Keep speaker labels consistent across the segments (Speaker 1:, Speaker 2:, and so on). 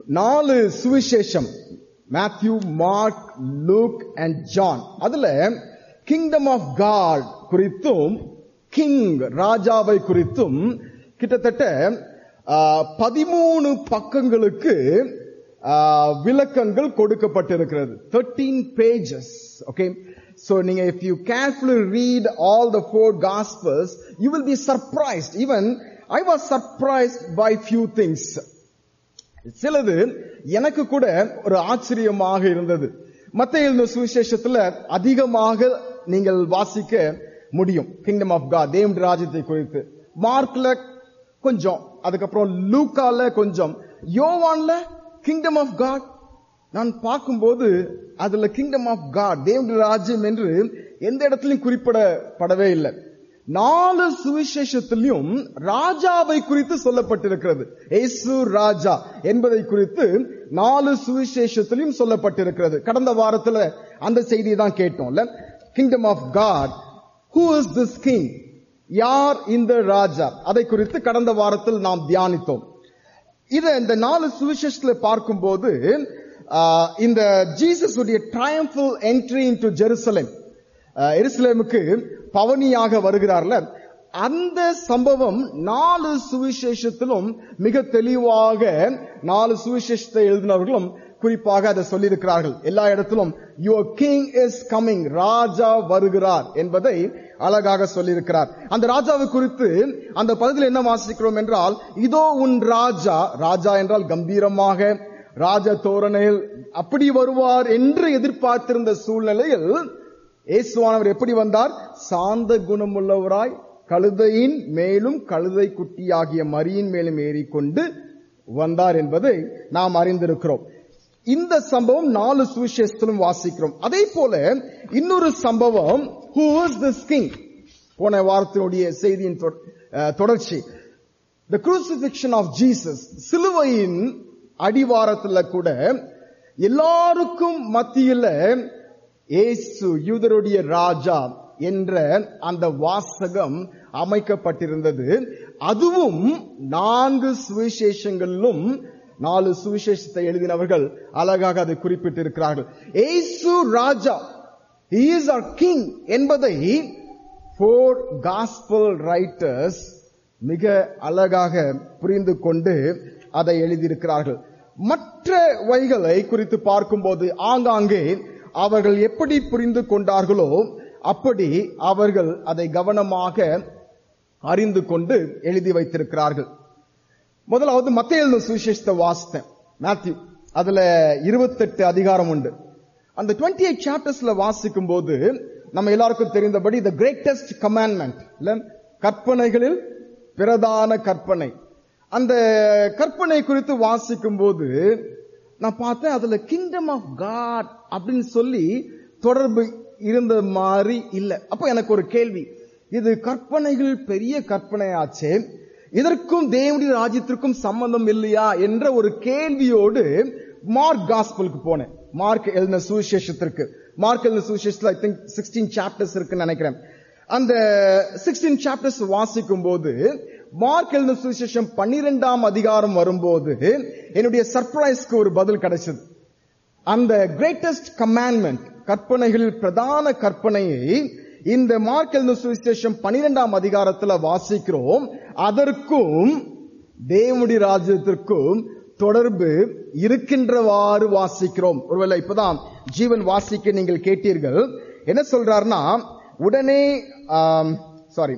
Speaker 1: நாலு சுவிசேஷம் Matthew Mark Luke and John அதுல கிங்டம் ஆஃப் காட் குறித்தும் கிங் ராஜாவை குறித்தும் கிட்டத்தட்ட பதிமூணு பக்கங்களுக்கு ஆ, விளக்கங்கள் கொடுக்கப்பட்டிருக்கிறது தேர்ட்டீன் பேஜஸ் ஓகே So நீங்க if you carefully read all the four gospels, you will be surprised. Even I was surprised by few things. சிலது எனக்கு கூட ஒரு ஆச்சரியமாக இருந்தது மத்த எழுந்த சுவிசேஷத்துல அதிகமாக நீங்கள் வாசிக்க முடியும் கிங்டம் ஆஃப் காட் தேவன் ராஜ்யத்தை குறித்து மார்க்ல கொஞ்சம் அதுக்கப்புறம் லூக்கால கொஞ்சம் யோவான்ல கிங்டம் ஆஃப் காட் நான் பார்க்கும்போது அதுல கிங்டம் ஆஃப் காட் தேவனுடைய ராஜ்யம் என்று எந்த இடத்திலும் குறிப்பிடப்படவே இல்லை நாலு சுவிசேஷத்திலும் ராஜாவை குறித்து சொல்லப்பட்டிருக்கிறது ஏசு ராஜா என்பதை குறித்து நாலு சுவிசேஷத்திலும் சொல்லப்பட்டிருக்கிறது கடந்த வாரத்துல அந்த செய்தியை தான் கேட்டோம்ல kingdom of God who is this king யார் இந்த ராஜா அதை குறித்து கடந்த வாரத்தில் நாம் தியானித்தோம் இத இந்த நாலு சுவிசேஷத்துல பார்க்கும்போது ஆஹ், இந்த ஜீசஸ் உடைய ட்ரையம்பல் என்ட்ரி இன்டு ஜெருசலேம் ஆஹ், எருசலேமுக்கு பவனியாக வருகிறார்ல அந்த சம்பவம் நாலு சுவிசேஷத்திலும் மிக தெளிவாக நாலு சுவிசேஷத்தை எழுதினவர்களும் குறிப்பாக அதை சொல்லியிருக்கிறார்கள் எல்லா இடத்திலும் யுவர் கிங் இஸ் கமிங் ராஜா வருகிறார் என்பதை அழகாக சொல்லியிருக்கிறார் அந்த ராஜாவை குறித்து அந்த பகுதியில் என்ன வாசிக்கிறோம் என்றால் இதோ உன் ராஜா ராஜா என்றால் கம்பீரமாக ராஜ தோரணையில் அப்படி வருவார் என்று எதிர்பார்த்திருந்த சூழ்நிலையில் இயேசுவானவர் எப்படி வந்தார் சாந்த குணமுள்ளவராய் கழுதையின் மேலும் கழுதை குட்டியாகிய மரியின் மேலும் ஏறிக்கொண்டு வந்தார் என்பதை நாம் அறிந்திருக்கிறோம் இந்த சம்பவம் நாலு சுவிசேஷத்திலும் வாசிக்கிறோம் அதே போல இன்னொரு சம்பவம் ஹூ இஸ் திஸ் கிங் போன வாரத்தினுடைய செய்தியின் தொ- அஹ், தொடர்ச்சி the crucifixion of Jesus சிலுவையின் அடிவாரத்துல கூட எல்லாருக்கும் மத்தியில இயேசு யூதருடைய ராஜா என்ற அந்த வாசகம் அமைக்கப்பட்டிருந்தது அதுவும் நான்கு சுவிசேஷங்களிலும் நாலு சுவிசேஷத்தை எழுதினவர்கள் அழகாக அதை குறிப்பிட்டிருக்கிறார்கள் ஏசு ராஜா he is our king என்பதை four gospel writers மிக அழகாக புரிந்து கொண்டு அதை எழுதியிருக்கிறார்கள் மற்ற வைகளை குறித்து பார்க்கும்போது ஆங்காங்கே அவர்கள் எப்படி புரிந்து கொண்டார்களோ அப்படி அவர்கள் அதை கவனமாக அறிந்து கொண்டு எழுதி வைத்திருக்கிறார்கள் முதலாவது மத்திய எழுதின சுவிசேஷத்தை வாசித்தேன் மேத்யூ அதுல இருபத்தெட்டு அதிகாரம் உண்டு அந்த டுவெண்ட்டி எயிட் சாப்டர்ஸ்ல வாசிக்கும் போது நம்ம எல்லாருக்கும் தெரிந்தபடி த கிரேட்டஸ்ட் கமாண்ட்மெண்ட் இல்ல கற்பனைகளில் பிரதான கற்பனை அந்த கற்பனை குறித்து வாசிக்கும் போது நான் பார்த்தேன் அதுல கிங்டம் ஆஃப் காட் அப்படின்னு சொல்லி தொடர்பு இருந்த மாதிரி இல்ல அப்போ எனக்கு ஒரு கேள்வி இது கற்பனைகள் பெரிய கற்பனையாச்சே இதற்கும் தேவனுடைய ராஜ்யத்திற்கும் சம்பந்தம் இல்லையா என்ற ஒரு கேள்வியோடு மார்க் காஸ்பலுக்கு போனேன் மார்க் எழுதின சுவிசேஷத்திற்கு மார்க் எழுதின சுவிசேஷத்துல ஐ திங்க் சிக்ஸ்டீன் சாப்டர்ஸ் இருக்குன்னு நினைக்கிறேன் அந்த சிக்ஸ்டீன் சாப்டர்ஸ் வாசிக்கும் போது மார்க் எழுதின சுவிசேஷம் பன்னிரெண்டாம் அதிகாரம் வரும்போது என்னுடைய சர்ப்ரைஸ்க்கு ஒரு பதில் கிடைச்சது அந்த கிரேட்டஸ்ட் கமாண்ட்மெண்ட் கற்பனைகளில் பிரதான கற்பனையை இந்த மார்க் எழுதின சுவிசேஷம் பனிரெண்டாம் அதிகாரத்துல வாசிக்கிறோம் அதற்கும் தேவனுடைய ராஜ்யத்திற்கும் தொடர்பு இருக்கின்றவாறு வாசிக்கிறோம் ஒருவேளை இப்பதான் ஜீவன் வாசிக்க நீங்கள் கேட்டீர்கள் என்ன சொல்றாருன்னா உடனே சாரி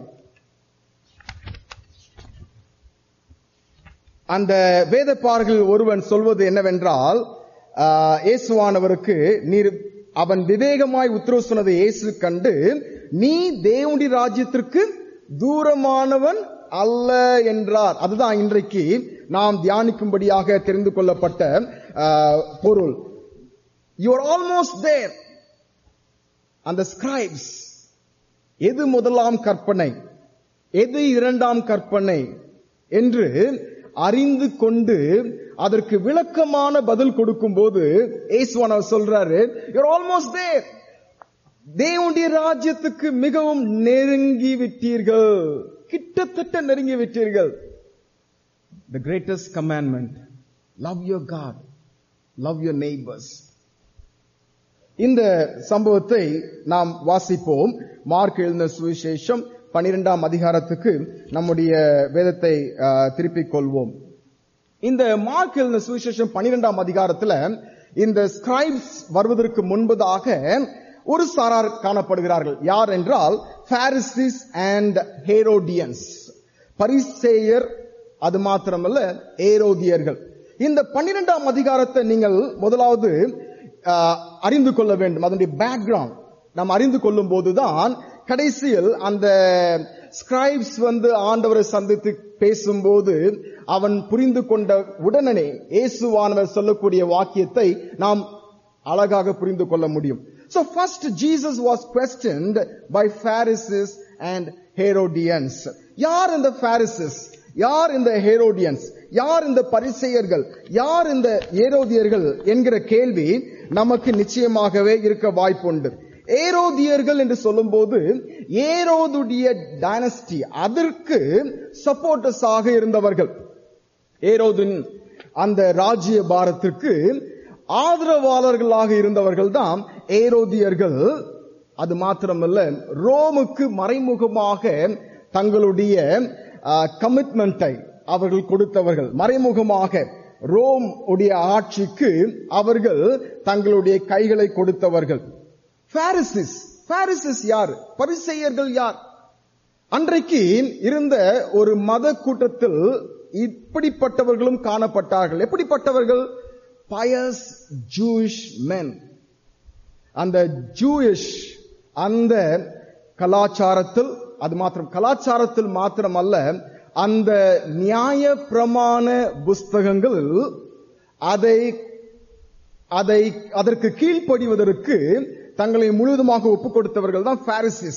Speaker 1: அந்த வேதப்பார்கள் ஒருவன் சொல்வது என்னவென்றால் ஆஹ், இயேசுவானவருக்கு நீர் அவன் விவேகமாய் உத்தரவு சொன்னதை இயேசு கண்டு நீ தேவனுடைய ராஜ்யத்திற்கு தூரமானவன் அல்ல என்றார் அதுதான் இன்றைக்கு நாம் தியானிக்கும்படியாக தெரிந்து கொள்ளப்பட்ட ஆஹ், பொருள் யூ ஆர் ஆல்மோஸ்ட் தேர் அந்த ஸ்கிரைப்ஸ் எது முதலாம் கற்பனை எது இரண்டாம் கற்பனை என்று அறிந்து கொண்டு அதற்கு விளக்கமான பதில் கொடுக்கும் போது ஏசுவானவர் சொல்றாரு யூர் ஆல்மோஸ்ட் தேர் தேவனுடைய ராஜ்யத்துக்கு மிகவும் நெருங்கி விட்டீர்கள் கிட்டத்தட்ட நெருங்கி விட்டீர்கள் the greatest commandment love your God love your neighbours இந்த சம்பவத்தை நாம் வாசிப்போம் மார்க் எழுந்த சுவிசேஷம் பனிரெண்டாம் அதிகாரத்துக்கு நம்முடைய வேதத்தை அஹ், திருப்பிக் கொள்வோம் இந்த மார்க் எழுந்த சுவிசேஷம் பனிரெண்டாம் அதிகாரத்துல இந்த ஸ்கிரைப்ஸ் வருவதற்கு முன்பதாக ஒரு சாரார் காணப்படுகிறார்கள் யார் என்றால் பாரிசிஸ் அண்ட் ஹேரோடியன்ஸ் பரிசேயர் அது மாத்திரமல்ல ஏரோதியர்கள் இந்த பன்னிரெண்டாம் அதிகாரத்தை நீங்கள் முதலாவது ஆஹ், அறிந்து கொள்ள வேண்டும் அதனுடைய பேக்ரவுண்ட் நாம் அறிந்து கொள்ளும் போதுதான் கடைசியில் அந்த ஸ்கிரைப்ஸ் வந்து ஆண்டவரை சந்தித்து பேசும்போது அவன் புரிந்து கொண்ட உடனே இயேசுவானவர் சொல்லக்கூடிய வாக்கியத்தை நாம் அழகாக புரிந்து கொள்ள முடியும் So first Jesus was questioned by Pharisees and Herodians. யார் இந்த Pharisees? யார் இந்த ஹேரோடியன்ஸ் யார் இந்த பரிசெயர்கள் யார் இந்த ஏரோதியர்கள் என்கிற கேள்வி நமக்கு நிச்சயமாகவே இருக்க வாய்ப்புண்டு ஏரோதியர்கள் என்று சொல்லும்போது ஏரோதுடைய டைனஸ்டி அதற்கு சப்போர்ட்டர்ஸ் ஆக இருந்தவர்கள் ஏரோதின் அந்த ராஜ்ய பாரத்திற்கு ஆதரவாளர்களாக இருந்தவர்கள் தான் ஏரோதியர்கள் அது மாத்திரமல்ல ரோமுக்கு மறைமுகமாக தங்களுடைய கமிட்மெண்டை அவர்கள் கொடுத்தவர்கள் மறைமுகமாக ரோம் உடைய ஆட்சிக்கு அவர்கள் தங்களுடைய கைகளை கொடுத்தவர்கள் பாரிசிஸ் பாரிசிஸ் யார் பரிசெயர்கள் யார் அன்றைக்கு இருந்த ஒரு மத கூட்டத்தில் இப்படிப்பட்டவர்களும் காணப்பட்டார்கள் எப்படிப்பட்டவர்கள் பயஸ் ஜூயிஷ் men அந்த ஜூயிஷ் அந்த கலாச்சாரத்தில் அது மாத்திரம் கலாச்சாரத்தில் மாத்திரமல்ல அந்த நியாய பிரமாண புஸ்தகங்கள் அதை அதை அதற்கு கீழ்ப்படிவதற்கு தங்களை முழுவதுமாக ஒப்புக் கொடுத்தவர்கள் தான் பாரிசிஸ்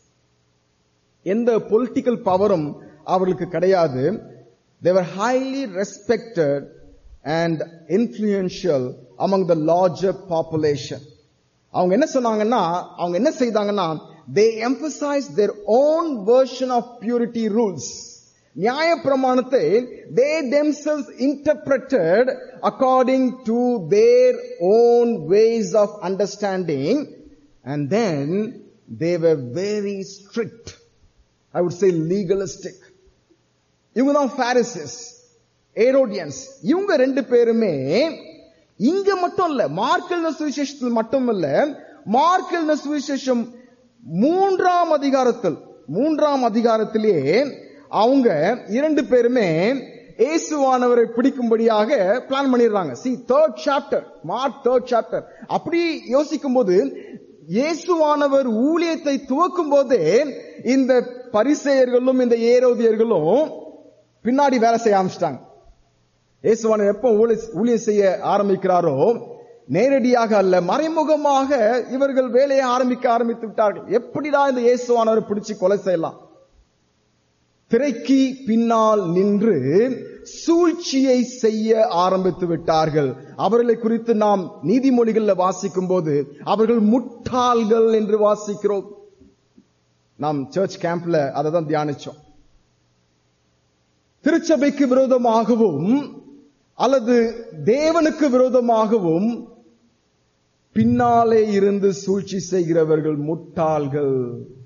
Speaker 1: எந்த பொலிட்டிக்கல் பவரும் அவர்களுக்கு கிடையாது they were highly respected and influential among the larger population அவங்க என்ன சொன்னாங்கன்னா அவங்க என்ன செய்தாங்கன்னா they emphasise their own version of purity rules நியாய பிரமாணத்தை தே themselves interpreted according to their own ways of understanding and then they were very strict I would say legalistic இவங்க தான் பாரிசிஸ் ஏரோடியன்ஸ் இவங்க ரெண்டு பேருமே இங்க மட்டும் இல்ல மார்க்கல் சுவிசேஷத்தில் மட்டும் இல்ல மார்க்கல் சுவிசேஷம் மூன்றாம் அதிகாரத்தில் மூன்றாம் அதிகாரத்திலேயே அவங்க இரண்டு பேருமே இயேசுவானவரை பிடிக்கும்படியாக பிளான் பண்ணிடுறாங்க see third chapter Mark third chapter அப்படி யோசிக்கும் போது இயேசுவானவர் ஊழியத்தை துவக்கும் போதே இந்த பரிசெயர்களும் இந்த ஏரோதியர்களும் பின்னாடி வேலை செய்ய ஆரம்பிச்சிட்டாங்க இயேசுவானவர் எப்போ ஊழி- ஊழியம் செய்ய ஆரம்பிக்கிறாரோ நேரடியாக அல்ல மறைமுகமாக இவர்கள் வேலையை ஆரம்பிக்க ஆரம்பித்து விட்டார்கள் எப்படிடா இந்த இயேசுவானவரை பிடிச்சு கொலை செய்யலாம் திரைக்கு பின்னால் நின்று சூழ்ச்சியை செய்ய ஆரம்பித்து விட்டார்கள் அவர்களை குறித்து நாம் நீதிமொழிகள்ல வாசிக்கும் போது அவர்கள் முட்டாள்கள் என்று வாசிக்கிறோம் நாம் சர்ச் கேம்ப்ல அதை தான் தியானிச்சோம் திருச்சபைக்கு விரோதமாகவும் அல்லது தேவனுக்கு விரோதமாகவும் பின்னாலே இருந்து சூழ்ச்சி செய்கிறவர்கள் முட்டாள்கள்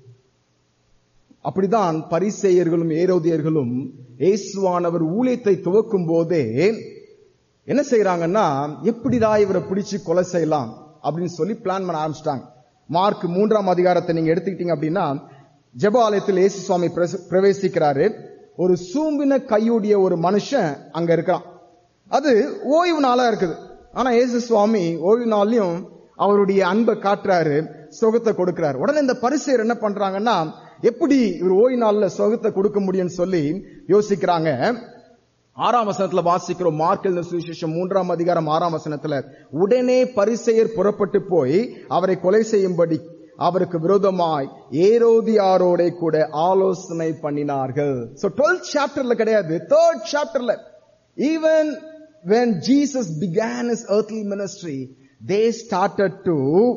Speaker 1: அப்படிதான் பரிசேயர்களும் ஏரோதியர்களும் இயேசுவானவர் ஊழியத்தை துவக்கும் போதே என்ன செய்யறாங்கன்னா எப்படிடா இவரை பிடிச்சு கொலை செய்யலாம் அப்படின்னு சொல்லி பிளான் பண்ண ஆரம்பிச்சிட்டாங்க மார்க் மூன்றாம் அதிகாரத்தை நீங்க எடுத்துக்கிட்டீங்க அப்படின்னா ஜெப ஆலயத்தில் இயேசு சுவாமி பிரச- பிரவேசிக்கிறாரு ஒரு சூம்பின கையுடைய ஒரு மனுஷன் அங்க இருக்கிறான் அது ஓய்வு நாளா இருக்குது ஆனா இயேசு சுவாமி ஓய்வு நாள்லயும் அவருடைய அன்பை காட்டுறாரு சுகத்தை கொடுக்கிறாரு உடனே இந்த பரிசேர் என்ன பண்றாங்கன்னா எப்படி இவர் ஓய்வு நாள்ல சுகத்தை கொடுக்க முடியும்னு சொல்லி யோசிக்கிறாங்க ஆறாம் வசனத்துல வாசிக்கிறோம் மார்க்கல் சுவிசேஷம் மூன்றாம் அதிகாரம் ஆறாம் வசனத்துல உடனே பரிசெயர் புறப்பட்டு போய் அவரை கொலை செய்யும்படி அவருக்கு விரோதமாய் ஏரோதியாரோட கூட ஆலோசனை பண்ணினார்கள் சோ டுவெல்த் சாப்டர்ல கிடையாது தேர்ட் சாப்டர்ல even when Jesus began his earthly ministry, they started to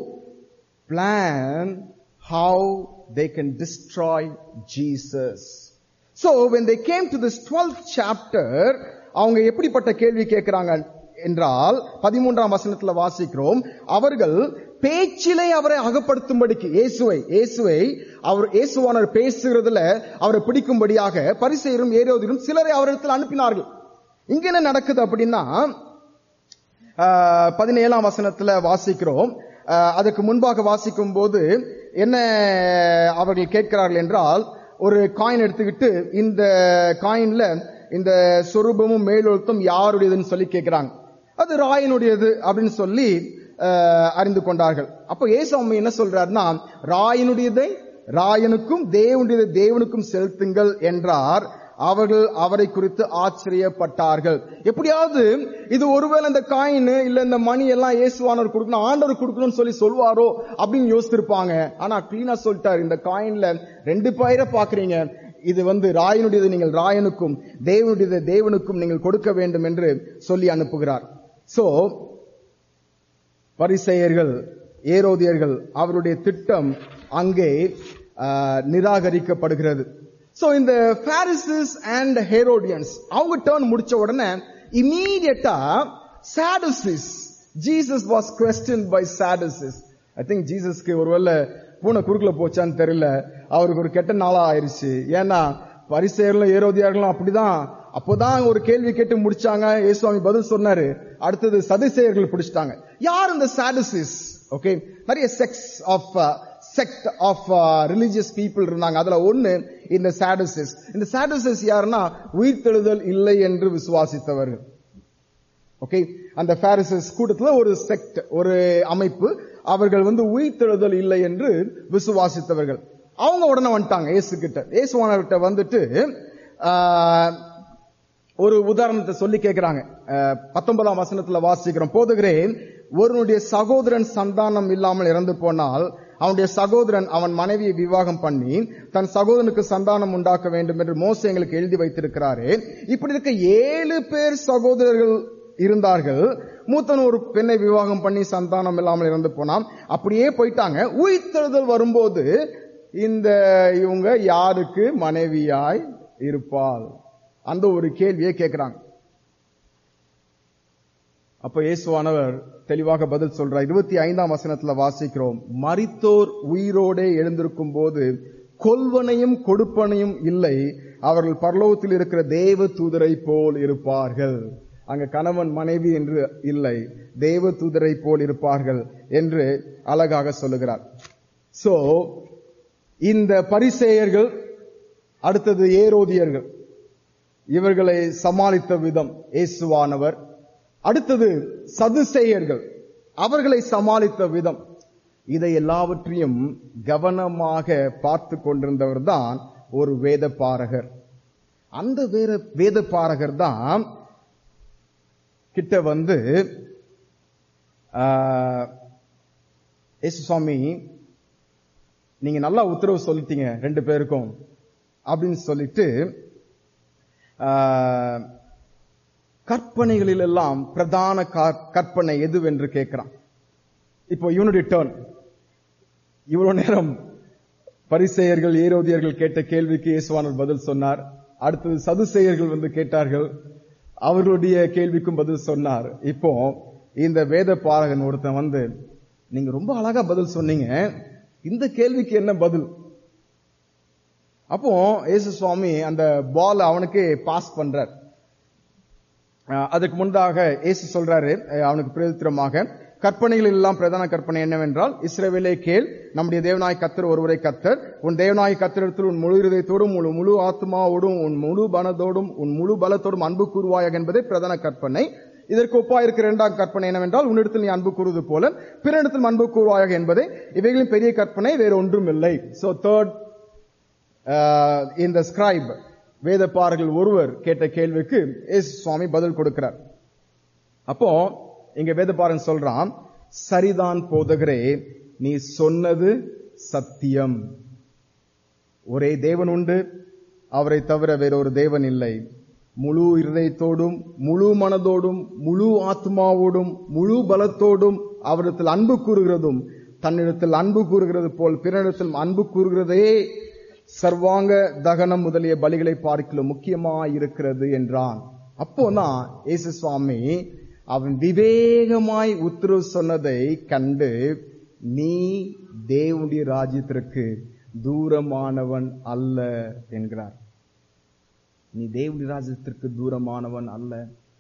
Speaker 1: plan how they can destroy Jesus. So when they came to this 12th chapter, அவங்க எப்படிப்பட்ட கேள்வி கேட்கிறாங்க என்றால் பதிமூன்றாம் வசனத்துல வாசிக்கிறோம் அவர்கள் பேச்சிலே அவரை அகப்படுத்தும்படிக்கு இயேசுவை இயேசுவை அவர் இயேசுவானவர் பேசுகிறதுல அவரை பிடிக்கும்படியாக பரிசெயரும் ஏரோதிலும் சிலரை அவரிடத்தில் அனுப்பினார்கள் இங்க என்ன நடக்குது அப்படின்னா ஆஹ், பதினேழாம் வசனத்துல வாசிக்கிறோம் ஆஹ், அதுக்கு முன்பாக வாசிக்கும் போது என்ன அவர்கள் கேட்கிறார்கள் என்றால் ஒரு காயின் எடுத்துக்கிட்டு இந்த காயின்ல இந்த சொரூபமும் மேலெழுத்தும் யாருடையதுன்னு சொல்லி கேட்கிறாங்க அது ராயனுடையது அப்படின்னு சொல்லி ஆஹ், அறிந்து கொண்டார்கள் அப்போ ஏசாமி என்ன சொல்றாருன்னா ராயனுடையதை ராயனுக்கும் தேவனுடையதை தேவனுக்கும் செலுத்துங்கள் என்றார் அவர்கள் அவரை குறித்து ஆச்சரியப்பட்டார்கள் எப்படியாவது இது ஒருவேளை இந்த காயின் இல்ல இந்த மணி எல்லாம் இயேசுவானவர் கொடுக்கணும் ஆண்டவர் கொடுக்கணும்னு சொல்லி சொல்வாரோ அப்படின்னு யோசித்திருப்பாங்க ஆனா கிளீனா சொல்லிட்டார் இந்த காயின்ல ரெண்டு பயிரை பாக்குறீங்க இது வந்து ராயனுடையது நீங்கள் ராயனுக்கும் தேவனுடையது தேவனுக்கும் நீங்கள் கொடுக்க வேண்டும் என்று சொல்லி அனுப்புகிறார் சோ பரிசெயர்கள் ஏரோதியர்கள் அவருடைய திட்டம் அங்கே ஆஹ், நிராகரிக்கப்படுகிறது சோ இந்த பாரிசஸ் அண்ட் ஹேரோடியன்ஸ் அவங்க டேர்ன் முடிச்ச உடனே இமீடியட்டா Sadducees Jesus was question by Sadducees I think ஜீசஸ்க்கு ஒருவேளை பூனை குறுக்குல போச்சான்னு தெரியல அவருக்கு ஒரு கெட்ட நாளா ஆயிருச்சு ஏன்னா பரிசெயர்களும் ஏரோதியார்களும் அப்படிதான் அப்போதான் ஒரு கேள்வி கேட்டு முடிச்சாங்க இயேசுவாமி பதில் சொன்னாரு அடுத்தது சதுசேயர்கள் பிடிச்சிட்டாங்க யார் இந்த சாடசிஸ் ஓகே நிறைய sects of sect of religious people இருந்தாங்க அதுல ஒண்ணு இந்த சாடசிஸ் இந்த சாடசிஸ் யாருன்னா உயிர்த்தெழுதல் இல்லை என்று விசுவாசித்தவர்கள் ஓகே அந்த பாரிசஸ் கூட்டத்துல ஒரு செக்ட் ஒரு அமைப்பு அவர்கள் வந்து உயிர்த்தெழுதல் இல்லை என்று விசுவாசித்தவர்கள் அவங்க உடனே வந்துட்டாங்க இயேசு கிட்ட இயேசுவானவர்கிட்ட வந்துட்டு ஆஹ், ஒரு உதாரணத்தை சொல்லி கேட்கிறாங்க அஹ், பத்தொன்பதாம் வசனத்துல வாசிக்கிறோம் போதுகிறேன் ஒருவனுடைய சகோதரன் சந்தானம் இல்லாமல் இறந்து போனால் அவனுடைய சகோதரன் அவன் மனைவியை விவாகம் பண்ணி தன் சகோதரனுக்கு சந்தானம் உண்டாக்க வேண்டும் என்று மோசே எங்களுக்கு எழுதி வைத்திருக்கிறாரே இப்படி இருக்க ஏழு பேர் சகோதரர்கள் இருந்தார்கள் மூத்தன் ஒரு பெண்ணை விவாகம் பண்ணி சந்தானம் இல்லாமல் இறந்து போனான் அப்படியே போயிட்டாங்க உயிர்த்தெழுதல் வரும்போது இந்த இவங்க யாருக்கு மனைவியாய் இருப்பாள் அந்த ஒரு கேள்வியை கேட்கிறாங்க அப்ப இயேசுவானவர் தெளிவாக பதில் சொல்றார் இருபத்தி ஐந்தாம் வசனத்துல வாசிக்கிறோம் மரித்தோர் உயிரோடே எழுந்திருக்கும் போது கொல்வனையும் கொடுப்பனையும் இல்லை அவர்கள் பரலோகத்தில் இருக்கிற தேவ தூதரை போல் இருப்பார்கள் அங்க கணவன் மனைவி என்று இல்லை தேவ தூதரை போல் இருப்பார்கள் என்று அழகாக சொல்லுகிறார் சோ இந்த பரிசேயர்கள் அடுத்தது ஏரோதியர்கள் இவர்களை சமாளித்த விதம் இயேசுவானவர் அடுத்தது சதுசேயர்கள் அவர்களை சமாளித்த விதம் இதை எல்லாவற்றையும் கவனமாக பார்த்து கொண்டிருந்தவர் தான் ஒரு வேத பாரகர் அந்த வேத வேத பாரகர் தான் கிட்ட வந்து ஆஹ், இயேசு சுவாமி நீங்க நல்லா உத்தரவு சொல்லிட்டீங்க ரெண்டு பேருக்கும் அப்படின்னு சொல்லிட்டு ஆஹ், கற்பனைகளில் எல்லாம் பிரதான கற்- கற்பனை எதுவென்று கேட்கிறான் இப்போ இவனுடைய டேர்ன் இவ்வளவு நேரம் பரிசேயர்கள் ஏரோதியர்கள் கேட்ட கேள்விக்கு இயேசுவானர் பதில் சொன்னார் அடுத்தது சதுசேயர்கள் வந்து கேட்டார்கள் அவர்களுடைய கேள்விக்கும் பதில் சொன்னார் இப்போ இந்த வேத பாரகன் ஒருத்தன் வந்து நீங்க ரொம்ப அழகா பதில் சொன்னீங்க இந்த கேள்விக்கு என்ன பதில் அப்போ இயேசு சுவாமி அந்த பால் அவனுக்கு பாஸ் பண்றார் அஹ் அதுக்கு முன்பாக இயேசு சொல்றாரு அஹ் அவனுக்கு பிரதித்திரமாக கற்பனைகள் எல்லாம் பிரதான கற்பனை என்னவென்றால் இஸ்ரவேலே கேள் நம்முடைய தேவனாய் கத்தர் ஒருவரை கத்தர் உன் தேவனாய் கத்தரிடத்தில் உன் முழு இதயத்தோடும் உன் முழு ஆத்மாவோடும் உன் முழு பலத்தோடும் உன் முழு பலத்தோடும் அன்பு கூறுவாயாக என்பதே பிரதான கற்பனை இதற்கு ஒப்பா இருக்கிற இரண்டாம் கற்பனை என்னவென்றால் உன்னிடத்தில் நீ அன்பு கூறுவது போல பிறனிடத்தில் அன்பு கூறுவாயாக என்பதே இவைகளின் பெரிய கற்பனை வேறு ஒன்றும் இல்லை சோ தேர்ட் ஆஹ் இந்த ஸ்கிரைப் வேதப்பாரர்கள் ஒருவர் கேட்ட கேள்விக்கு இயேசு சுவாமி பதில் கொடுக்கிறார் அப்போ இங்க வேதப்பாரன் சொல்றான் சரிதான் போதகரே நீ சொன்னது சத்தியம் ஒரே தேவன் உண்டு அவரை தவிர வேறொரு தேவன் இல்லை முழு இருதயத்தோடும் முழு மனதோடும் முழு ஆத்மாவோடும் முழு பலத்தோடும் அவரிடத்தில் அன்பு கூறுகிறதும் தன்னிடத்தில் அன்பு கூறுகிறது போல் பிறனிடத்தில் அன்பு கூறுகிறதே சர்வாங்க தகனம் முதலிய பலிகளை பார்க்கலும் முக்கியமாயிருக்கிறது என்றான் அப்போதான் இயேசு சுவாமி அவன் விவேகமாய் உத்தரவு சொன்னதை கண்டு நீ தேவனுடைய ராஜ்யத்திற்கு தூரமானவன் அல்ல என்கிறார் நீ தேவனுடைய ராஜ்யத்திற்கு தூரமானவன் அல்ல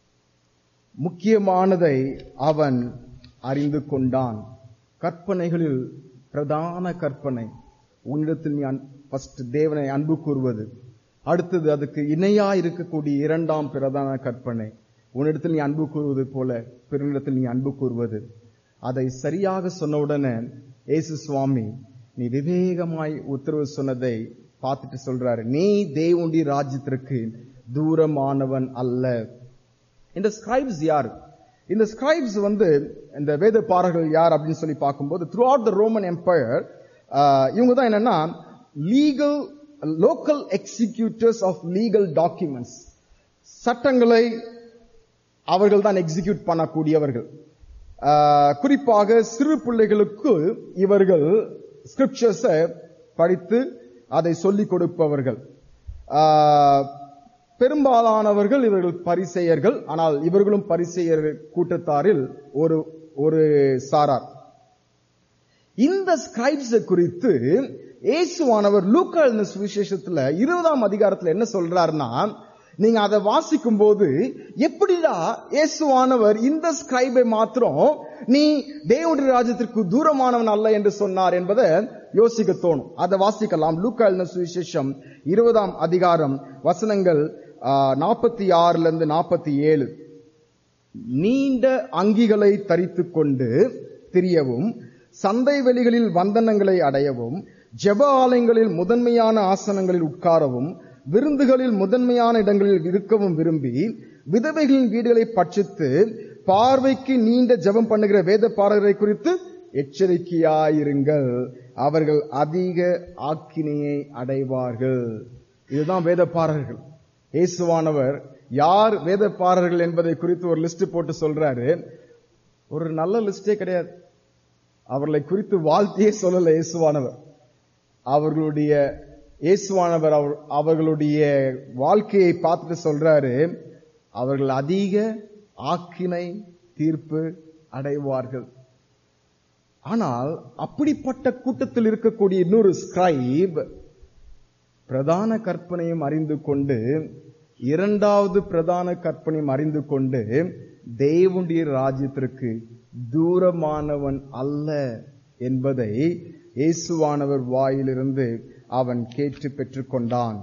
Speaker 1: முக்கியமானதை அவன் அறிந்து கொண்டான் கற்பனைகளில் பிரதான கற்பனை உன்னிடத்தில் நீ ஃபர்ஸ்ட் தேவனை அன்பு கூறுவது அடுத்தது அதுக்கு இணையா இருக்கக்கூடிய இரண்டாம் பிரதான கற்பனை உன்னிடத்தில் நீ அன்பு கூறுவது போல பிறனிடத்தில் நீ அன்பு கூறுவது அதை சரியாக சொன்னவுடனே இயேசு சுவாமி நீ விவேகமாய் உத்தரவு சொன்னதை பார்த்துட்டு சொல்றாரு நீ தேவனுடைய ராஜ்யத்திற்கு தூரமானவன் அல்ல இந்த ஸ்கிரைப்ஸ் யார் இந்த ஸ்கிரைப்ஸ் வந்து இந்த வேத பாரர்கள் யார் அப்படின்னு சொல்லி பார்க்கும்போது throughout the Roman empire இவங்க தான் என்னன்னா legal local executors of legal documents சட்டங்களை அவர்கள் தான் எக்ஸிக்யூட் பண்ணக்கூடியவர்கள் ஆஹ், குறிப்பாக சிறு பிள்ளைகளுக்கு இவர்கள் ஸ்கிரிப்சர்ஸை படித்து அதை சொல்லிக் கொடுப்பவர்கள் ஆஹ், பெரும்பாலானவர்கள் இவர்கள் பரிசெயர்கள் ஆனால் இவர்களும் பரிசெயர் கூட்டத்தாரில் ஒரு ஒரு சாரார் இந்த ஸ்கிரைப்ஸ் குறித்து இயேசுவானவர் லூக்கா எழுதின சுவிசேஷத்துல இருபதாம் அதிகாரத்துல என்ன சொல்றாருன்னா நீங்க அதை வாசிக்கும் போது எப்படிடா இயேசுவானவர் இந்த ஸ்கிரைபை மாத்திரம் நீ தேவனுடைய ராஜ்யத்திற்கு தூரமானவன் அல்ல என்று சொன்னார் என்பதை யோசிக்க தோணும் அதை வாசிக்கலாம் லூக்கா எழுதின சுவிசேஷம் இருபதாம் அதிகாரம் வசனங்கள் நாற்பத்தி ஆறுல இருந்து நாற்பத்தி ஏழு நீண்ட அங்கிகளை தரித்துக் கொண்டு திரியவும் சந்தை வெளிகளில் வந்தனங்களை அடையவும் ஜெப ஆலயங்களில் முதன்மையான ஆசனங்களில் உட்காரவும் விருந்துகளில் முதன்மையான இடங்களில் இருக்கவும் விரும்பி விதவைகளின் வீடுகளை பட்சித்து பார்வைக்கு நீண்ட ஜெபம் பண்ணுகிற வேத பாடகரை குறித்து எச்சரிக்கையாயிருங்கள் அவர்கள் அதிக ஆக்கினையை அடைவார்கள் இதுதான் வேத பாடகர்கள் இயேசுவானவர் யார் வேத பாடகர்கள் என்பதை குறித்து ஒரு லிஸ்ட் போட்டு சொல்றாரு ஒரு நல்ல லிஸ்டே கிடையாது அவர்களை குறித்து வாழ்த்தியே சொல்லல இயேசுவானவர் அவர்களுடைய இயேசுவானவர் அவர் அவர்களுடைய வாழ்க்கையை பார்த்துட்டு சொல்றாரு அவர்கள் அதிக ஆக்கினை தீர்ப்பு அடைவார்கள் ஆனால் அப்படிப்பட்ட கூட்டத்தில் இருக்கக்கூடிய இன்னொரு ஸ்கிரைப் பிரதான கற்பனையும் அறிந்து கொண்டு இரண்டாவது பிரதான கற்பனையும் அறிந்து கொண்டு தேவனுடைய ராஜ்யத்திற்கு தூரமானவன் அல்ல என்பதை இயேசுவானவர் வாயிலிருந்து அவன் கேட்டு பெற்றுக்கொண்டான்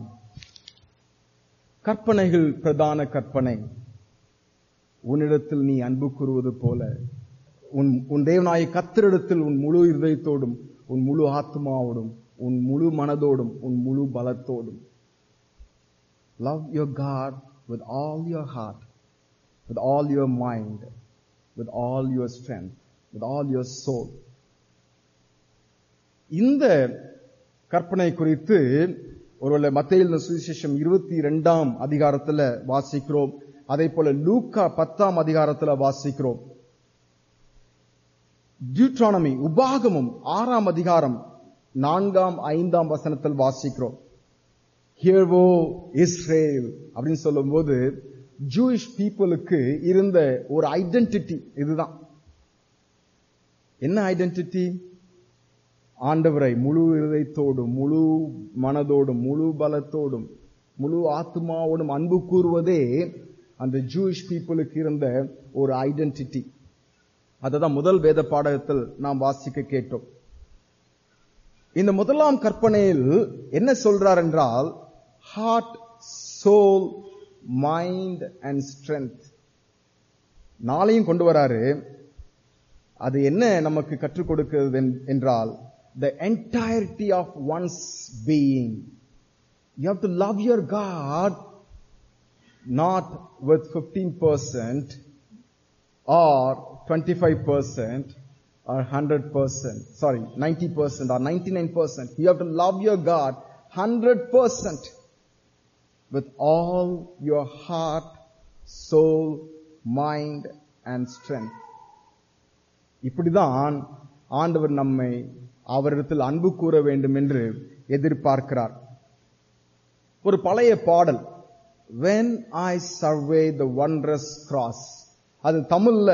Speaker 1: கற்பனைகள் பிரதான கற்பனை உன்னிடத்தில் நீ அன்பு கூறுவது போல உன் உன் தேவனாய கத்திரிடத்தில் உன் முழு இருதயத்தோடும் உன் முழு ஆத்மாவோடும் உன் முழு மனதோடும் உன் முழு பலத்தோடும் love your God with all your heart with all your mind with all your strength with all your soul இந்த கற்பனை குறித்து ஒருவேளை மத்தியில் சுவிசேஷம் இருபத்தி இரண்டாம் அதிகாரத்துல வாசிக்கிறோம் அதே போல லூக்கா பத்தாம் அதிகாரத்துல வாசிக்கிறோம் டியூட்ரானமி உபாகமும் ஆறாம் அதிகாரம் நான்காம் ஐந்தாம் வசனத்தில் வாசிக்கிறோம் ஹியர்வோ இஸ்ரேல் அப்படின்னு சொல்லும்போது ஜூயிஷ் பீப்புளுக்கு இருந்த ஒரு ஐடென்டிட்டி இதுதான் என்ன ஐடென்டிட்டி ஆண்டவரை முழு இருதயத்தோடும் முழு மனதோடும் முழு பலத்தோடும் முழு ஆத்மாவோடும் அன்பு கூறுவதே அந்த ஜூயிஷ் பீப்புளுக்கு இருந்த ஒரு ஐடென்டிட்டி அததான் முதல் வேத பாடகத்தில் நாம் வாசிக்க கேட்டோம் இந்த முதலாம் கற்பனையில் என்ன சொல்றார் என்றால் heart soul mind and strength நாளையும் கொண்டு வராரு அது என்ன நமக்கு கற்றுக் கொடுக்கிறது என்றால் the entirety of one's being. You have to love your God not with 15% or 25% or 100%, sorry, 90% or 99%. You have to love your God 100% with all your heart, soul, mind and strength. இப்படிதான் ஆண்டவர் நம்மை அவரிடத்தில் அன்பு கூற வேண்டும் என்று எதிர்பார்க்கிறார் ஒரு பழைய பாடல் when I survey the wondrous cross அது தமிழ்ல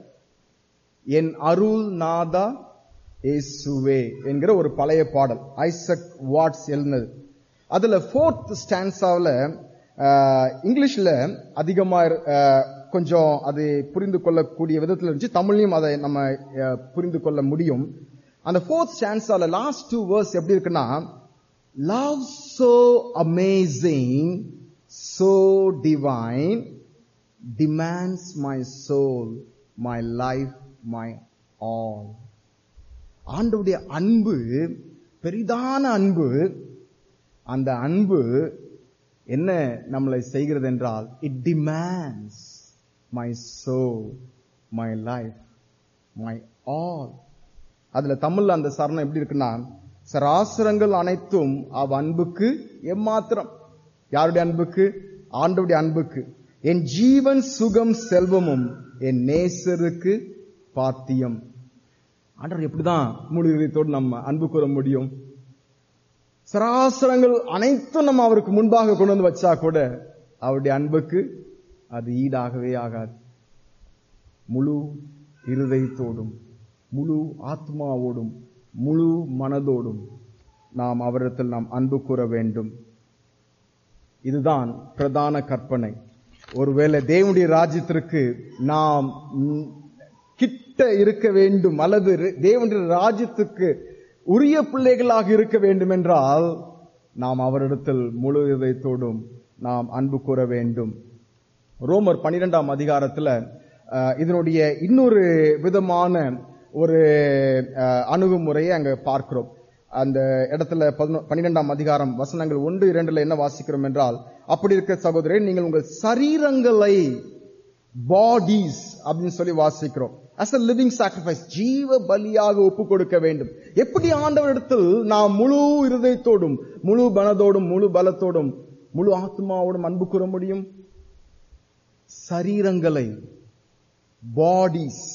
Speaker 1: என் அருள் நாதா இயேசுவே என்கிற ஒரு பழைய பாடல் ஐசக் வாட்ஸ் எழுந்தது அதுல ஃபோர்த் ஸ்டான்ஸாவில் இங்கிலீஷ்ல அதிகமா அஹ், கொஞ்சம் அது புரிந்து கொள்ளக்கூடிய விதத்தில் இருந்துச்சு தமிழ்லையும் அதை நம்ம அஹ், புரிந்து கொள்ள முடியும் அந்த ஃபோர்த் ஸ்டான்ஸால லாஸ்ட் டூ வேர்ஸ் எப்படி இருக்குன்னா love so amazing so divine demands my soul my life my all ஆண்டவுடைய அன்பு பெரிதான அன்பு அந்த அன்பு என்ன நம்மளை செய்கிறது என்றால் it demands my soul my life my all அதுல தமிழ்ல அந்த சரணம் எப்படி இருக்குன்னா சராசரங்கள் அனைத்தும் அவ் அன்புக்கு எம்மாத்திரம் யாருடைய அன்புக்கு ஆண்டவுடைய அன்புக்கு என் ஜீவன் சுகம் செல்வமும் என் நேசருக்கு பாத்தியம் ஆண்டவர் எப்படிதான் முழு இதயத்தோடு நம்ம அன்பு கூற முடியும் சராசரங்கள் அனைத்தும் நம்ம அவருக்கு முன்பாக கொண்டு வந்து வச்சா கூட அவருடைய அன்புக்கு அது ஈடாகவே ஆகாது முழு இருதயத்தோடும் முழு ஆத்மாவோடும் முழு மனதோடும் நாம் அவரிடத்தில் நாம் அன்பு கூற வேண்டும் இதுதான் பிரதான கற்பனை ஒருவேளை தேவனுடைய ராஜ்யத்திற்கு நாம் ம், கிட்ட இருக்க வேண்டும் அல்லது ர- தேவனுடைய ராஜ்யத்துக்கு உரிய பிள்ளைகளாக இருக்க வேண்டும் என்றால் நாம் அவரிடத்தில் முழு இதயத்தோடும் நாம் அன்பு கூற வேண்டும் ரோமர் பனிரெண்டாம் அதிகாரத்துல அஹ், இதனுடைய இன்னொரு விதமான ஒரு அஹ், அணுகுமுறையை அங்க பார்க்கிறோம் அந்த இடத்துல பதினொ- பன்னிரெண்டாம் அதிகாரம் வசனங்கள் ஒன்று இரண்டுல என்ன வாசிக்கிறோம் என்றால் அப்படி இருக்க சகோதரே நீங்கள் உங்கள் சரீரங்களை பாடிஸ் அப்படின்னு சொல்லி வாசிக்கிறோம் as a living sacrifice ஜீவ பலியாக ஒப்பு கொடுக்க வேண்டும் எப்படி ஆண்டவரிடத்தில் நாம் முழு இருதயத்தோடும் முழு பலத்தோடும் முழு பலத்தோடும் முழு ஆத்மாவோடும் அன்பு கூற முடியும் சரீரங்களை பாடிஸ்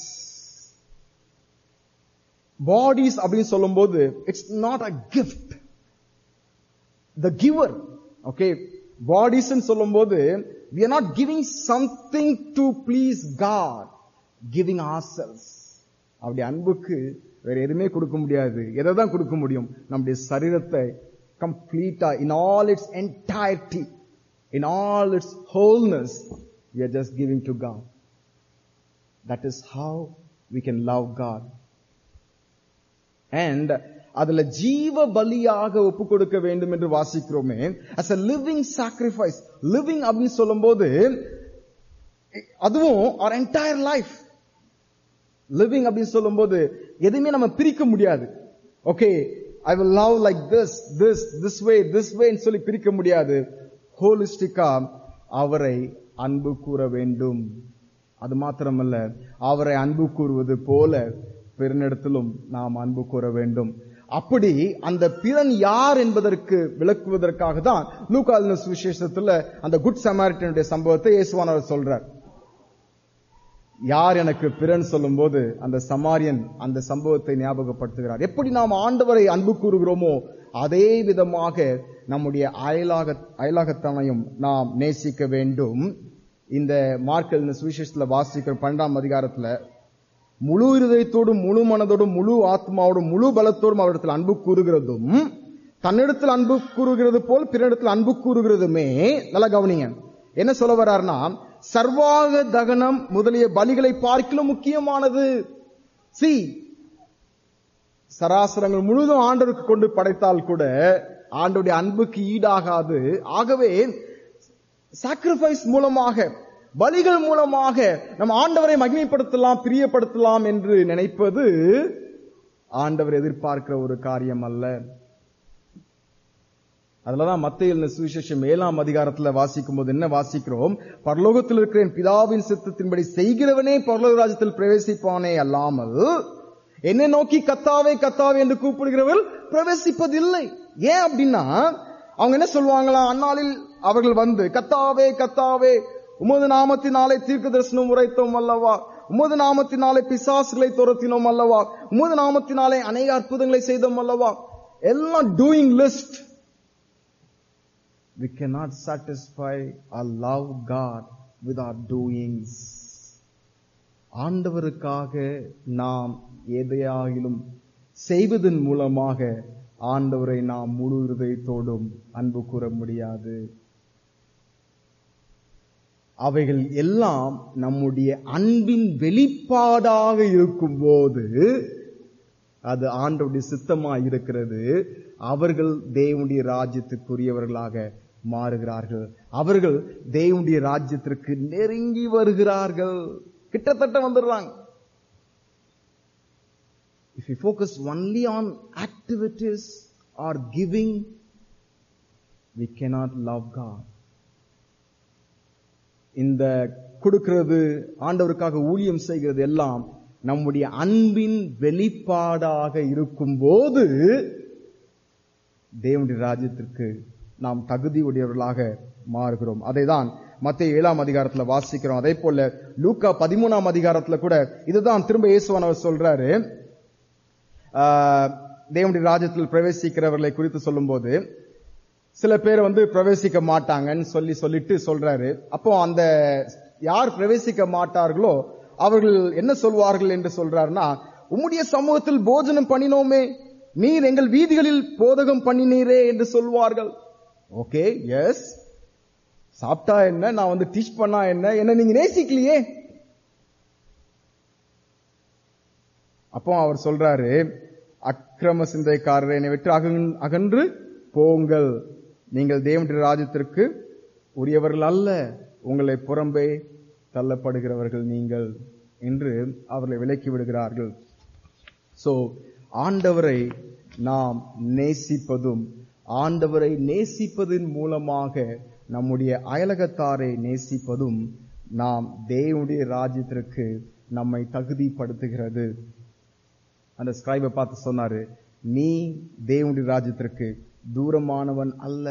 Speaker 1: பாடிஸ் அப்படின்னு சொல்லும்போது it's not a gift the giver okay பாடிஸ் சொல்லும்போது we are not giving something to please God giving ourselves அப்படி அன்புக்கு வேற எதுவுமே கொடுக்க முடியாது எதை தான் கொடுக்க முடியும் நம்முடைய சரீரத்தை கம்ப்ளீட்டா in all its entirety in all its wholeness we are just giving to God that is how we can love God and அதுல ஜீவ பலியாக ஒப்பு கொடுக்க வேண்டும் என்று வாசிக்கிறோமே as a living sacrifice living அப்படின்னு சொல்லும்போது அதுவும் our entire life living அப்படின்னு சொல்லும்போது எதுவுமே நம்ம பிரிக்க முடியாது okay I will love like this this this way this way ன்னு சொல்லி பிரிக்க முடியாது ஹோலிஸ்டிக்கா அவரை அன்பு கூற வேண்டும் அது மாத்திரமல்ல அவரை அன்பு கூறுவது போல பிறனிடத்திலும் நாம் அன்பு கூற வேண்டும் அப்படி அந்த பிறன் யார் என்பதற்கு விளக்குவதற்காக தான் லூகாலின சுவிசேஷத்துல அந்த குட் சமாரிட்டனுடைய சம்பவத்தை இயேசுவானவர் சொல்றார் யார் எனக்கு பிறன் சொல்லும்போது அந்த சமாரியன் அந்த சம்பவத்தை ஞாபகப்படுத்துகிறார் எப்படி நாம் ஆண்டவரை அன்பு கூறுகிறோமோ அதே விதமாக நம்முடைய அயலாக அயலாகத்தனையும் நாம் நேசிக்க வேண்டும் இந்த மார்க்கல் சுவிசேஷத்துல வாசிக்கிற பன்னெண்டாம் அதிகாரத்துல முழு இருதயத்தோடும் முழு மனதோடும் முழு ஆத்மாவோடும் முழு பலத்தோடும் அவரிடத்தில் அன்பு கூறுகிறதும் தன்னிடத்தில் அன்பு கூறுகிறது போல் பிறனிடத்தில் அன்பு கூறுகிறதுமே நல்லா கவனிங்க என்ன சொல்ல வர்றாருன்னா சர்வாக தகனம் முதலிய பலிகளை பார்க்கிலும் முக்கியமானது சி சராசரங்கள் முழுதும் ஆண்டவருக்கு கொண்டு படைத்தால் கூட ஆண்டவருடைய அன்புக்கு ஈடாகாது ஆகவே சாக்ரிஃபைஸ் மூலமாக பலிகள் மூலமாக நம்ம ஆண்டவரை மகிமைப்படுத்தலாம் பிரியப்படுத்தலாம் என்று நினைப்பது ஆண்டவர் எதிர்பார்க்கிற ஒரு காரியம் அல்ல அதுலதான் மத்திய சுவிசேஷம் ஏழாம் அதிகாரத்துல வாசிக்கும் போது என்ன வாசிக்கிறோம் பரலோகத்தில் இருக்கிற என் பிதாவின் சித்தத்தின்படி செய்கிறவனே பரலோக ராஜ்யத்தில் பிரவேசிப்பானே அல்லாமல் என்னை நோக்கி கத்தாவே கத்தாவே என்று கூப்பிடுகிறவர்கள் பிரவேசிப்பதில்லை ஏன் அப்படின்னா அவங்க என்ன சொல்லுவாங்களா அந்நாளில் அவர்கள் வந்து கத்தாவே கத்தாவே உமது நாமத்தினாலே தீர்க்க தரிசனம் உரைத்தோம் அல்லவா உமது நாமத்தினாலே பிசாசுகளை துரத்தினோம் அல்லவா உமது நாமத்தினாலே அநேக அற்புதங்களை செய்தோம் அல்லவா எல்லாம் doing list we cannot satisfy or love God with our doings. ஆண்டவருக்காக நாம் எதையாகிலும் செய்வதன் மூலமாக ஆண்டவரை நாம் முழு இருதயத்தோடும் அன்பு கூற முடியாது அவைகள் எல்லாம் நம்முடைய அன்பின் வெளிப்பாடாக இருக்கும்போது அது ஆண்டவருடைய சித்தமா இருக்கிறது அவர்கள் தேவனுடைய ராஜ்யத்துக்குரியவர்களாக மாறுகிறார்கள் அவர்கள் தேவனுடைய ராஜ்யத்திற்கு நெருங்கி வருகிறார்கள் கிட்டத்தட்ட வந்துடுறாங்க If you focus only on activities or giving, we cannot love God. இந்த கொடுக்கிறது ஆண்டவருக்காக ஊழியம் செய்கிறது எல்லாம் நம்முடைய அன்பின் வெளிப்பாடாக இருக்கும்போது தேவனுடைய ராஜ்யத்திற்கு நாம் தகுதி உடையவர்களாக மாறுகிறோம் அதைதான் மத்திய ஏழாம் அதிகாரத்துல வாசிக்கிறோம் அதே போல லூக்கா பதிமூணாம் அதிகாரத்துல கூட இதுதான் திரும்ப இயேசுவானவர் சொல்றாரு ஆஹ், தேவனுடைய ராஜ்யத்தில் பிரவேசிக்கிறவர்களை குறித்து சொல்லும்போது சில பேர் வந்து பிரவேசிக்க மாட்டாங்கன்னு சொல்லி சொல்லிட்டு சொல்றாரு அப்போ அந்த யார் பிரவேசிக்க மாட்டார்களோ அவர்கள் என்ன சொல்வார்கள் என்று சொல்றாருன்னா உம்முடைய சமூகத்தில் போஜனம் பண்ணினோமே நீர் எங்கள் வீதிகளில் போதகம் பண்ணினீரே என்று சொல்வார்கள் ஓகே எஸ் சாப்பிட்டா என்ன நான் வந்து டீச் பண்ணா என்ன என்ன நீங்க நேசிக்கலையே அப்போ அவர் சொல்றாரு அக்கிரம சிந்தைக்காரரை என்னை விட்டு அகன்- அகன்று போங்கள் நீங்கள் தேவனுடைய ராஜ்யத்திற்கு உரியவர்கள் அல்ல உங்களை புறம்பே தள்ளப்படுகிறவர்கள் நீங்கள் என்று அவர்களை விலக்கி விடுகிறார்கள் சோ ஆண்டவரை நாம் நேசிப்பதும் ஆண்டவரை நேசிப்பதன் மூலமாக நம்முடைய அயலகத்தாரை நேசிப்பதும் நாம் தேவனுடைய ராஜ்யத்திற்கு நம்மை தகுதிப்படுத்துகிறது அந்த ஸ்கிரைபை பார்த்து சொன்னாரு நீ தேவனுடைய ராஜ்யத்திற்கு தூரமானவன் அல்ல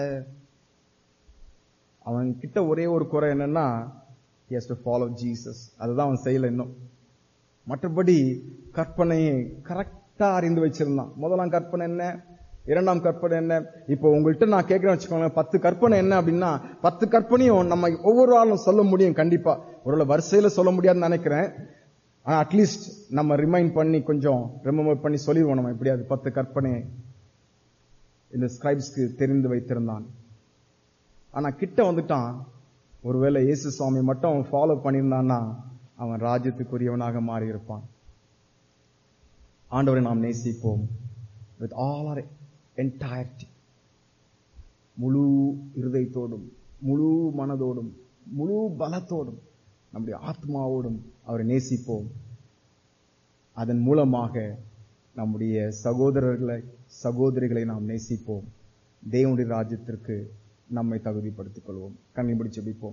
Speaker 1: அவன் கிட்ட ஒரே ஒரு குறை என்னன்னா எஸ் டு ஃபாலோ ஜீசஸ் அதுதான் அவன் செய்யல இன்னும் மற்றபடி கற்பனையை கரெக்டா அறிந்து வச்சிருந்தான் முதலாம் கற்பனை என்ன இரண்டாம் கற்பனை என்ன இப்போ உங்கள்கிட்ட நான் கேட்கிறேன் வச்சுக்கோங்களேன் பத்து கற்பனை என்ன அப்படின்னா பத்து கற்பனையும் நம்ம ஒவ்வொரு ஆளும் சொல்ல முடியும் கண்டிப்பா ஒரு வரிசையில சொல்ல முடியாதுன்னு நினைக்கிறேன் ஆனா அட்லீஸ்ட் நம்ம ரிமைண்ட் பண்ணி கொஞ்சம் ரிமெம்பர் பண்ணி சொல்லிடுவோம் நம்ம எப்படியாவது பத்து கற்பனை இந்த ஸ்கிரைப்ஸ்க்கு தெரிந்து வைத்திருந்தான் ஆனா கிட்ட வந்துட்டான் ஒருவேளை இயேசு சுவாமி மட்டும் அவன் ஃபாலோ பண்ணியிருந்தான்னா அவன் ராஜ்யத்துக்குரியவனாக மாறி இருப்பான் ஆண்டவரை நாம் நேசிப்போம் வித் ஆல் ஆர் என்டையர்டி முழு இருதயத்தோடும் முழு மனதோடும் முழு பலத்தோடும் நம்முடைய ஆத்மாவோடும் அவரை நேசிப்போம் அதன் மூலமாக நம்முடைய சகோதரர்களை சகோதரிகளை நாம் நேசிப்போம் தேவனுடைய ராஜ்யத்திற்கு நம்மை தகுதிப்படுத்திக் கொள்வோம் கண்ணை பிடிச்சு ஜெபிப்போம்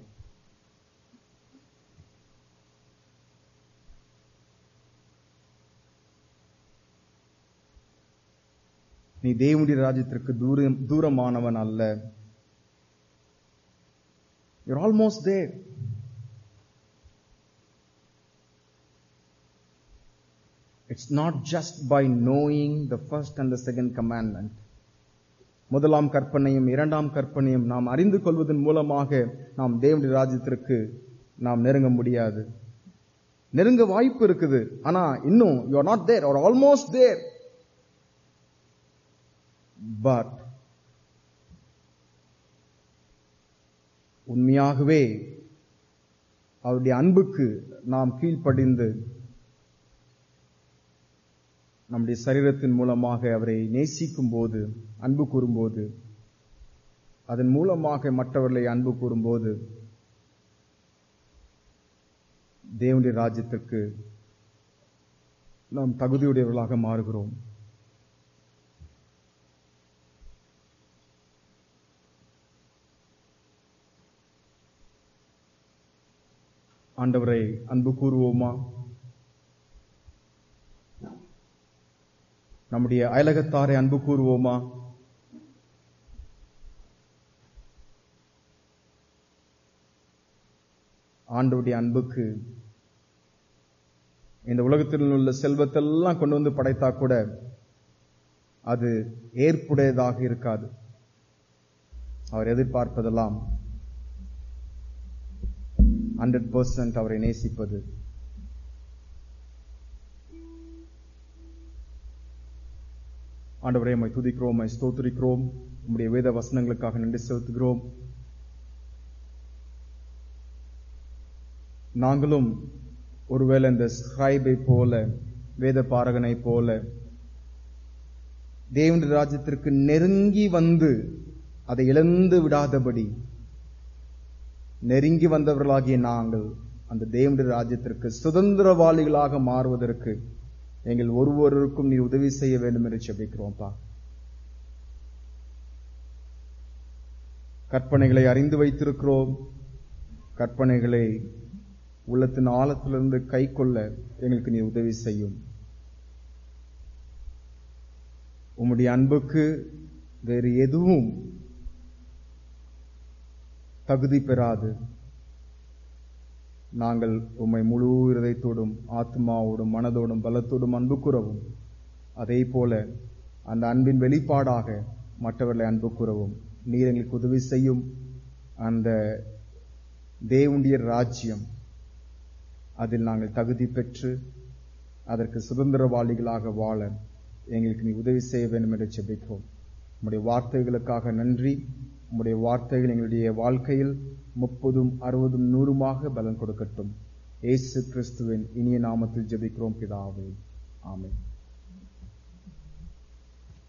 Speaker 1: நீ தேவனுடைய ராஜ்யத்திற்கு தூரம் தூரமானவன் அல்ல You're almost there. It's not just by knowing the first and the second commandment. முதலாம் கற்பனையும் இரண்டாம் கற்பனையும் நாம் அறிந்து கொள்வதன் மூலமாக நாம் தேவனுடைய ராஜ்யத்திற்கு நாம் நெருங்க முடியாது நெருங்க வாய்ப்பு இருக்குது ஆனா இன்னும் you are not there are almost there but உண்மையாகவே அவருடைய அன்புக்கு நாம் கீழ்ப்படிந்து நம்முடைய சரீரத்தின் மூலமாக அவரை நேசிக்கும் போது அன்பு கூறும்போது அதன் மூலமாக மற்றவர்களை அன்பு கூறும்போது தேவனுடைய ராஜ்யத்திற்கு நாம் தகுதியுடையவர்களாக மாறுகிறோம் ஆண்டவரை அன்பு கூறுவோமா நம்முடைய அயலகத்தாரை அன்பு கூறுவோமா ஆண்டவருடைய அன்புக்கு இந்த உலகத்தில் உள்ள செல்வத்தெல்லாம் கொண்டு வந்து படைத்தா கூட அது ஏற்புடையதாக இருக்காது அவர் எதிர்பார்ப்பதெல்லாம் ஹண்ட்ரட் பர்சன்ட் அவரை நேசிப்பது ஆண்டவரே உம்மை துதிக்கிறோம் உம்மை ஸ்தோத்திரிக்கிறோம் உம்முடைய வேத வசனங்களுக்காக நன்றி செலுத்துகிறோம் நாங்களும் ஒருவேளை இந்த ஸ்கிரைபை போல வேத பாரகனை போல தேவனுடைய ராஜ்யத்திற்கு நெருங்கி வந்து அதை இழந்து விடாதபடி நெருங்கி வந்தவர்களாகிய நாங்கள் அந்த தேவனுடைய ராஜ்யத்திற்கு சுதந்திரவாளிகளாக மாறுவதற்கு எங்கள் ஒருவருக்கும் நீ உதவி செய்ய வேண்டும் என்று செபிக்கிறோம்ப்பா கற்பனைகளை அறிந்து வைத்திருக்கிறோம் கற்பனைகளை உள்ளத்தின் ஆழத்திலிருந்து கை கொள்ள எங்களுக்கு நீ உதவி செய்யும் உம்முடைய அன்புக்கு வேறு எதுவும் தகுதி பெறாது நாங்கள் உம்மை முழு இருதயத்தோடும் ஆத்மாவோடும் மனதோடும் பலத்தோடும் அன்பு கூறவும் அதே போல அந்த அன்பின் வெளிப்பாடாக மற்றவர்களை அன்பு கூறவும் நீர் எங்களுக்கு உதவி செய்யும் அந்த தேவனுடைய ராஜ்யம் அதில் நாங்கள் தகுதி பெற்று அதற்கு சுதந்திரவாளிகளாக வாழ எங்களுக்கு நீ உதவி செய்ய வேண்டும் என்று செபிக்கிறோம் உம்முடைய வார்த்தைகளுக்காக நன்றி உம்முடைய வார்த்தைகள் எங்களுடைய வாழ்க்கையில் முப்பதும் அறுபதும் நூறுமாக பலன் கொடுக்கட்டும் ஏசு கிறிஸ்துவின் இனிய நாமத்தில் ஜெபிக்கிறோம் பிதாவே ஆமென்